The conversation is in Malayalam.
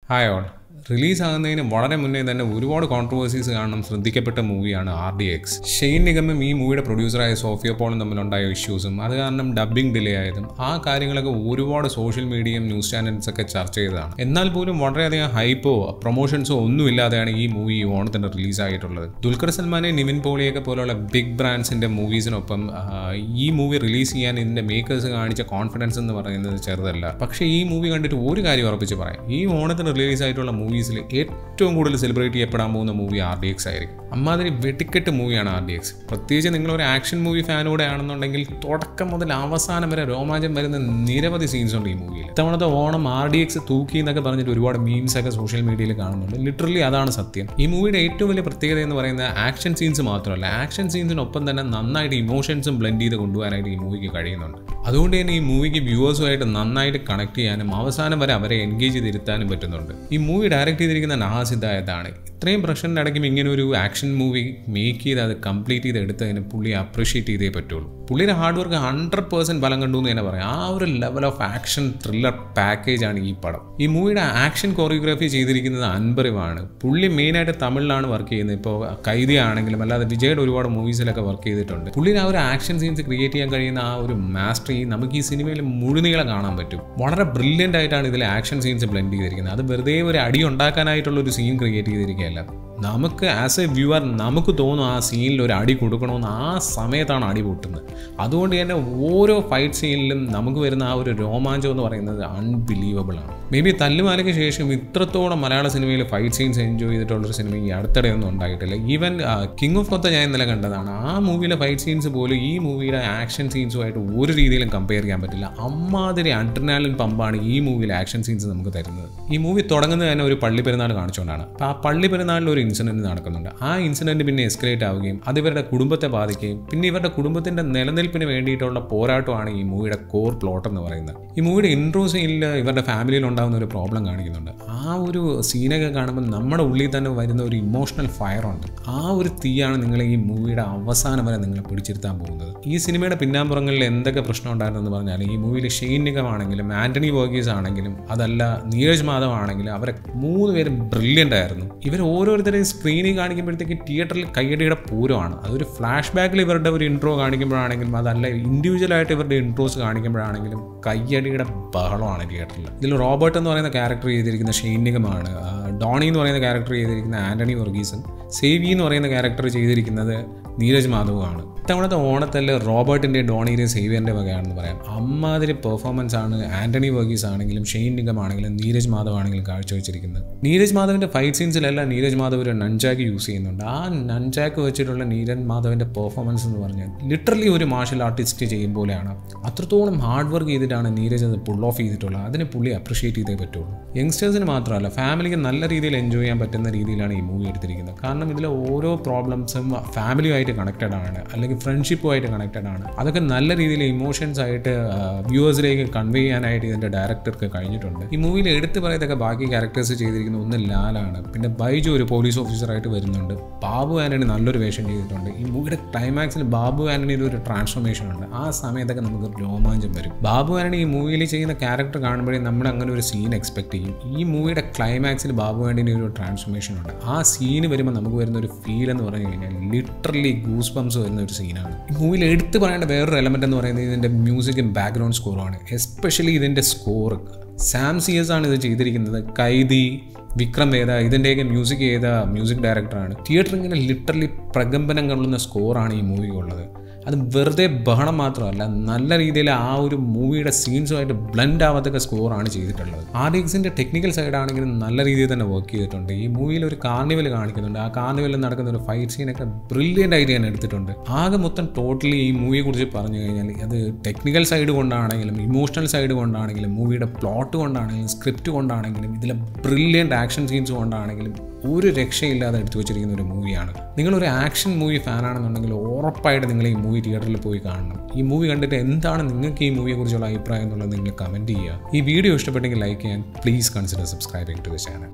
ഹായ് ഓൾ റിലീസ് ആകുന്നതിന് വളരെ മുന്നേ തന്നെ ഒരുപാട് കോൺട്രവേഴ്സീസ് കാരണം ശ്രദ്ധിക്കപ്പെട്ട മൂവിയാണ് ആർ ഡി എക്സ് ഷെയ്ൻ നിഗമും ഈ മൂവിയുടെ പ്രൊഡ്യൂസറായ സോഫിയ പോളും തമ്മിലുണ്ടായ ഇഷ്യൂസും അത് കാരണം ഡബ്ബിംഗ് ഡിലേ ആയതും ആ കാര്യങ്ങളൊക്കെ ഒരുപാട് സോഷ്യൽ മീഡിയയും ന്യൂസ് ചാനൽസ് ഒക്കെ ചർച്ച ചെയ്തതാണ് എന്നാൽ പോലും വളരെയധികം ഹൈപ്പോ പ്രൊമോഷൻസോ ഒന്നുമില്ലാതെയാണ് ഈ മൂവി ഈ ഓണത്തിന് റിലീസ് ആയിട്ടുള്ളത് ദുൽഖർ സൽമാനെ നിവിൻ പോളിയൊക്കെ പോലുള്ള ബിഗ് ബ്രാൻഡ്സിന്റെ മൂവീസിനൊപ്പം ആ, ഈ മൂവി റിലീസ് ചെയ്യാൻ ഇതിന്റെ മേക്കേഴ്സ് കാണിച്ച കോൺഫിഡൻസ് എന്ന് പറയുന്നത് ചെറുതല്ല പക്ഷേ ഈ മൂവി കണ്ടിട്ട് ഒരു കാര്യം ഉറപ്പിച്ച് പറയാം ഈ ഓണത്തിന് റിലീസ് ആയിട്ടുള്ള മൂവീസിൽ ഏറ്റവും കൂടുതൽ സെലിബ്രേറ്റ് ചെയ്യപ്പെടാൻ പോകുന്ന മൂവി ആർ ഡി എക്സ് ആയിരിക്കും അമ്മാതിരി വെട്ടിക്കെട്ട് മൂവിയാണ് ആർ ഡി എക്സ് പ്രത്യേകിച്ച് നിങ്ങളൊരു ആക്ഷൻ മൂവി ഫാനൂടെ ആണെന്നുണ്ടെങ്കിൽ തുടക്കം മുതൽ അവസാനം വരെ രോമാഞ്ചം വരുന്ന നിരവധി സീൻസ് ഉണ്ട് ഈ മൂവിയിൽ ഇത്തവണത്തെ ഓണം ആർ ഡി എക്സ് തൂക്കി എന്നൊക്കെ പറഞ്ഞിട്ട് ഒരുപാട് മീംസ് ഒക്കെ സോഷ്യൽ മീഡിയയിൽ കാണുന്നുണ്ട് ലിറ്ററലി അതാണ് സത്യം ഈ മൂവിയുടെ ഏറ്റവും വലിയ പ്രത്യേകത എന്ന് പറയുന്നത് ആക്ഷൻ സീൻസ് മാത്രമല്ല ആക്ഷൻ സീൻസിനൊപ്പം തന്നെ നന്നായിട്ട് ഇമോഷൻസും ബ്ലെൻഡ് ചെയ്ത് കൊണ്ടുപോകാനായിട്ട് ഈ മൂവിക്ക് കഴിയുന്നുണ്ട് അതുകൊണ്ട് തന്നെ ഈ മൂവിക്ക് വ്യൂവേഴ്സുമായിട്ട് നന്നായിട്ട് കണക്ട് ചെയ്യാനും അവസാനം വരെ അവരെ എൻഗേജ് ചെയ്തിരുത്താനും പറ്റുന്നുണ്ട് ഈ മൂവി ഡയറക്റ്റ് ചെയ്തിരിക്കുന്ന നഹാസ് ഹിദായത്താണ് ഇത്രയും പ്രശ്നത്തിൻ്റെ ഇടയ്ക്കും ഇങ്ങനെ ഒരു ആക്ഷൻ മൂവി മേക്ക് ചെയ്ത് അത് കംപ്ലീറ്റ് ചെയ്ത് എടുത്തതിന് പുള്ളി അപ്രീഷിയേറ്റ് ചെയ്തേ പറ്റുള്ളൂ പുള്ളിയുടെ ഹാർഡ് വർക്ക് ഹൺഡ്രഡ് പേഴ്സൻറ്റ് ഫലം കണ്ടു എന്ന് തന്നെ പറയാം ആ ഒരു level of action thriller package ആണ് ഈ പടം ഈ മൂവിയുടെ ആക്ഷൻ കൊറിയോഗ്രാഫി ചെയ്തിരിക്കുന്നത് അൻപറിവാണ് പുള്ളി മെയിനായിട്ട് തമിഴിലാണ് വർക്ക് ചെയ്യുന്നത് ഇപ്പോൾ കൈതി ആണെങ്കിലും അല്ലാതെ വിജയുടെ ഒരുപാട് മൂവീസിലൊക്കെ വർക്ക് ചെയ്തിട്ടുണ്ട് പുള്ളിയുടെ ആ ഒരു ആക്ഷൻ സീൻസ് ക്രിയേറ്റ് ചെയ്യാൻ കഴിയുന്ന ആ ഒരു മാസ്റ്ററി നമുക്ക് ഈ സിനിമയിൽ മുഴുനീളം കാണാൻ പറ്റും വളരെ ബ്രില്യൻ്റ് ആയിട്ടാണ് ഇതിൽ ആക്ഷൻ സീൻസ് ബ്ലെൻഡ് ചെയ്തിരിക്കുന്നത് അത് വെറുതെ ഒരു അടി ഉണ്ടാക്കാനായിട്ടുള്ള ഒരു സീൻ ക്രിയേറ്റ് ചെയ്തിരിക്കുകയല്ല നമുക്ക് ആസ് എ വ്യൂവർ നമുക്ക് തോന്നും ആ സീനിൽ ഒരു അടി കൊടുക്കണമെന്ന് ആ സമയത്താണ് അടി പൊട്ടുന്നത് അതുകൊണ്ട് തന്നെ ഓരോ ഫൈറ്റ് സീനിലും നമുക്ക് വരുന്ന ആ ഒരു രോമാഞ്ചം എന്ന് പറയുന്നത് അൺബിലീവബിൾ ആണ് മേ ബി തല്ലുമാലയ്ക്ക് ശേഷം ഇത്രത്തോളം മലയാള സിനിമയിൽ ഫൈറ്റ് സീൻസ് എൻജോയ് ചെയ്തിട്ടുള്ളൊരു സിനിമ ഈ അടുത്തിടെ ഒന്നും ഉണ്ടായിട്ടില്ല ഈവൻ കിങ് ഓഫ് കൊത്ത ഞാൻ ഇന്നലെ കണ്ടതാണ് ആ മൂവിയിലെ ഫൈറ്റ് സീൻസ് പോലും ഈ മൂവിയുടെ ആക്ഷൻ സീൻസുമായിട്ട് ഒരു രീതിയിലും കമ്പയർ ചെയ്യാൻ പറ്റില്ല അമ്മാതിരി അഡ്രിനാലിൻ പമ്പാണ് ഈ മൂവിയിലെ ആക്ഷൻ സീൻസ് നമുക്ക് തരുന്നത് ഈ മൂവി തുടങ്ങുന്നത് തന്നെ ഒരു പള്ളി പെരുന്നാൾ കാണിച്ചുകൊണ്ടാണ് അപ്പോൾ ആ പള്ളി പെരുന്നാളിൽ ഒരു ഇൻസിഡൻറ്റ് നടക്കുന്നുണ്ട് ആ ഇൻസിഡൻറ്റ് പിന്നെ എസ്കലേറ്റ് ആവുകയും അത് ഇവരുടെ കുടുംബത്തെ ബാധിക്കുകയും പിന്നെ ഇവരുടെ കുടുംബത്തിൻ്റെ നിലനിൽപ്പിന് വേണ്ടിയിട്ടുള്ള പോരാട്ടമാണ് ഈ മൂവിയുടെ കോർ പ്ലോട്ട് എന്ന് പറയുന്നത് ഈ മൂവിയുടെ ഇൻട്രോ സീനിൽ ഇവരുടെ ഫാമിലിയിൽ ഉണ്ടാകുന്ന ഒരു പ്രോബ്ലം കാണിക്കുന്നുണ്ട് ആ ഒരു സീനൊക്കെ കാണുമ്പോൾ നമ്മുടെ ഉള്ളിൽ തന്നെ വരുന്ന ഒരു ഇമോഷണൽ ഫയർ ഉണ്ട് ആ ഒരു തീയാണ് നിങ്ങൾ ഈ മൂവിയുടെ അവസാനം വരെ നിങ്ങളെ പിടിച്ചിരുത്താൻ പോകുന്നത് ഈ സിനിമയുടെ പിന്നാമ്പുറങ്ങളിൽ എന്തൊക്കെ പ്രശ്നം ഉണ്ടായിരുന്നെന്ന് പറഞ്ഞാൽ ഈ മൂവിയിൽ ഷെയ്ൻ നിഗം ആണെങ്കിലും ആന്റണി വർഗീസ് ആണെങ്കിലും അതല്ല നീരജ് മാധവ് ആണെങ്കിലും അവരെ മൂന്ന് പേരും ബ്രില്യൻ്റ് ആയിരുന്നു ഇവർ ഓരോരുത്തരെയും സ്ക്രീനിൽ കാണിക്കുമ്പോഴത്തേക്ക് തിയേറ്ററിൽ കയ്യടിയുടെ പൂരമാണ് അതൊരു ഫ്ലാഷ് ബാക്കിൽ ഇവരുടെ ഒരു ഇൻട്രോ കാണിക്കുമ്പോഴാണെങ്കിലും അതല്ല ഇൻഡിവിജ്വലായിട്ട് ഇവരുടെ ഇൻട്രോസ് കാണിക്കുമ്പോഴാണെങ്കിലും കയ്യടിയുടെ ബഹളമാണ് തിയേറ്ററിൽ ഇതിൽ റോബർട്ട് എന്ന് പറയുന്ന ക്യാരക്ടർ ചെയ്തിരിക്കുന്ന ഷെയ്ൻ നിഗമാണ് ആ, ഡോണി എന്ന് പറയുന്ന ക്യാരക്ടർ ചെയ്തിരിക്കുന്ന ആന്റണി വർഗീസും സേവി എന്ന് പറയുന്ന ക്യാരക്ടർ ചെയ്തിരിക്കുന്നത് നീരജ് മാധവുമാണ് ഇത്തവണത്തെ ഓണത്തിൽ റോബർട്ടിൻ്റെ ഡോണിയുടെയും സേവിയറിൻ്റെ വകയാണെന്ന് പറയാം അമ്മാതിരി പെർഫോമൻസ് ആണ് ആന്റണി വർഗീസ് ആണെങ്കിലും ഷെയ്ൻ നിഗം ആണെങ്കിലും നീരജ് മാധവ് ആണെങ്കിലും കാഴ്ചവെച്ചിരിക്കുന്നത് നീരജ് മാധവിൻ്റെ ഫൈറ്റ് സീൻസിലെല്ലാം നീരജ് മാധവ് ഒരു നൺചാക്ക് യൂസ് ചെയ്യുന്നുണ്ട് ആ നൺചാക്ക് വെച്ചിട്ടുള്ള നീരജ് മാധവിൻ്റെ പെർഫോമൻസ് എന്ന് പറഞ്ഞാൽ ലിറ്ററലി ഒരു മാർഷൽ ആർട്ടിസ്റ്റ് ചെയ്യും പോലെയാണ് അത്രത്തോളം ഹാർഡ് വർക്ക് ചെയ്തിട്ടാണ് നീരജ് അത് പുൾ ഓഫ് ചെയ്തിട്ടുള്ളത് അതിനെ പുള്ളി അപ്രിഷിയേറ്റ് ചെയ്തേ പറ്റുള്ളൂ യങ്സ്റ്റേഴ്സിന് മാത്രമല്ല ഫാമിലിക്ക് നല്ല രീതിയിൽ എൻജോയ് ചെയ്യാൻ പറ്റുന്ന രീതിയിലാണ് ഈ മൂവി എടുത്തിരിക്കുന്നത് കാരണം ഇതിലെ ഓരോ പ്രോബ്ലംസും ഫാമിലിയുമായിട്ട് കണക്റ്റഡ് ആണ് അല്ലെങ്കിൽ ഫ്രണ്ട്ഷിപ്പുമായിട്ട് കണക്റ്റഡ് ആണ് അതൊക്കെ നല്ല രീതിയിൽ ഇമോഷൻസ് ആയിട്ട് വ്യൂവേഴ്സിലേക്ക് കൺവേ ചെയ്യാനായിട്ട് ഇതിൻ്റെ ഡയറക്ടർക്ക് കഴിഞ്ഞിട്ടുണ്ട് ഈ മൂവിയിൽ എടുത്തു പറയത്തൊക്കെ ബാക്കി ക്യാരക്ടേഴ്സ് ചെയ്തിരിക്കുന്ന ഒന്ന് ലാലാണ് പിന്നെ ബൈജു ഒരു പോലീസ് ഓഫീസറായിട്ട് വരുന്നുണ്ട് ബാബു ആന്റണി നല്ലൊരു വേഷം ചെയ്തിട്ടുണ്ട് ഈ മൂവിയുടെ ക്ലൈമാക്സിൽ ബാബു ആന്റണിയുടെ ഒരു ട്രാൻസ്ഫോർമേഷൻ ഉണ്ട് ആ സമയത്തൊക്കെ നമുക്ക് രോമാഞ്ചം വരും ബാബു ആന്റണി ഈ മൂവിയിൽ ചെയ്യുന്ന ക്യാരക്ടർ കാണുമ്പോഴേ നമ്മൾ അങ്ങനെ ഒരു സീൻ എക്സ്പെക്ട് ചെയ്യും ഈ മൂവിയുടെ ക്ലൈമാക്സിൽ ബാബു ആന്റണി ഒരു ട്രാൻസ്ഫോർമേഷൻ ഉണ്ട് ആ സീന് വരുമ്പോൾ നമുക്ക് വരുന്ന ഒരു ഫീൽ എന്ന് പറഞ്ഞു കഴിഞ്ഞാൽ ലിറ്ററലി ഗൂസ് ബംസ് വരുന്ന ഒരു സീനാണ് ഈ മൂവിയിൽ എടുത്തു പറയേണ്ട വേറൊരു എലമെന്റ് എന്ന് പറയുന്നത് ഇതിൻ്റെ മ്യൂസിക്കും ബാക്ക്ഗ്രൗണ്ട് സ്കോറുമാണ് എസ്പെഷ്യലി ഇതിൻ്റെ സ്കോർ സാം സിയസ് ആണ് ഇത് ചെയ്തിരിക്കുന്നത് കൈതി വിക്രം വേദ ഇതിൻ്റെയൊക്കെ മ്യൂസിക് ചെയ്ത മ്യൂസിക് ഡയറക്ടറാണ് തിയേറ്റർ ഇങ്ങനെ ലിറ്ററലി പ്രകമ്പനം കൊള്ളുന്ന സ്കോറാണ് ഈ മൂവിക്കുള്ളത് അത് വെറുതെ ബഹളം മാത്രമല്ല നല്ല രീതിയിൽ ആ ഒരു മൂവിയുടെ സീൻസുമായിട്ട് ബ്ലെൻഡ് ആവാത്തൊക്കെ സ്കോറാണ് ചെയ്തിട്ടുള്ളത് ആർ ഡി എക്സിൻ്റെ ടെക്നിക്കൽ സൈഡാണെങ്കിലും നല്ല രീതിയിൽ തന്നെ വർക്ക് ചെയ്തിട്ടുണ്ട് ഈ മൂവിയിൽ ഒരു കാർണിവൽ കാണിക്കുന്നുണ്ട് ആ കാർണിവലിൽ നടക്കുന്ന ഒരു ഫൈറ്റ് സീനൊക്കെ ബ്രില്യൻ്റ് ആയിട്ട് ഞാൻ എടുത്തിട്ടുണ്ട് ആകെ മൊത്തം ടോട്ടലി ഈ മൂവിയെ കുറിച്ച് പറഞ്ഞു കഴിഞ്ഞാൽ അത് ടെക്നിക്കൽ സൈഡ് കൊണ്ടാണെങ്കിലും ഇമോഷണൽ സൈഡ് കൊണ്ടാണെങ്കിലും മൂവിയുടെ പ്ലോട്ട് കൊണ്ടാണെങ്കിലും സ്ക്രിപ്റ്റ് കൊണ്ടാണെങ്കിലും ഇതിലെ ബ്രില്യൻ്റ് ആക്ഷൻ സീൻസ് കൊണ്ടാണെങ്കിലും ഒരു രക്ഷയില്ലാതെ എടുത്തു വെച്ചിരിക്കുന്ന ഒരു മൂവിയാണ് നിങ്ങളൊരു ആക്ഷൻ മൂവി ഫാനാണെന്നുണ്ടെങ്കിൽ ഉറപ്പായിട്ട് നിങ്ങൾ ഈ മൂവി തിയേറ്ററിൽ പോയി കാണണം ഈ മൂവി കണ്ടിട്ട് എന്താണ് നിങ്ങൾക്ക് ഈ മൂവിയെക്കുറിച്ചുള്ള അഭിപ്രായം എന്നുള്ളത് നിങ്ങൾ കമൻറ്റ് ചെയ്യുക ഈ വീഡിയോ ഇഷ്ടപ്പെട്ടെങ്കിൽ ലൈക്ക് ചെയ്യാൻ please consider subscribing to the channel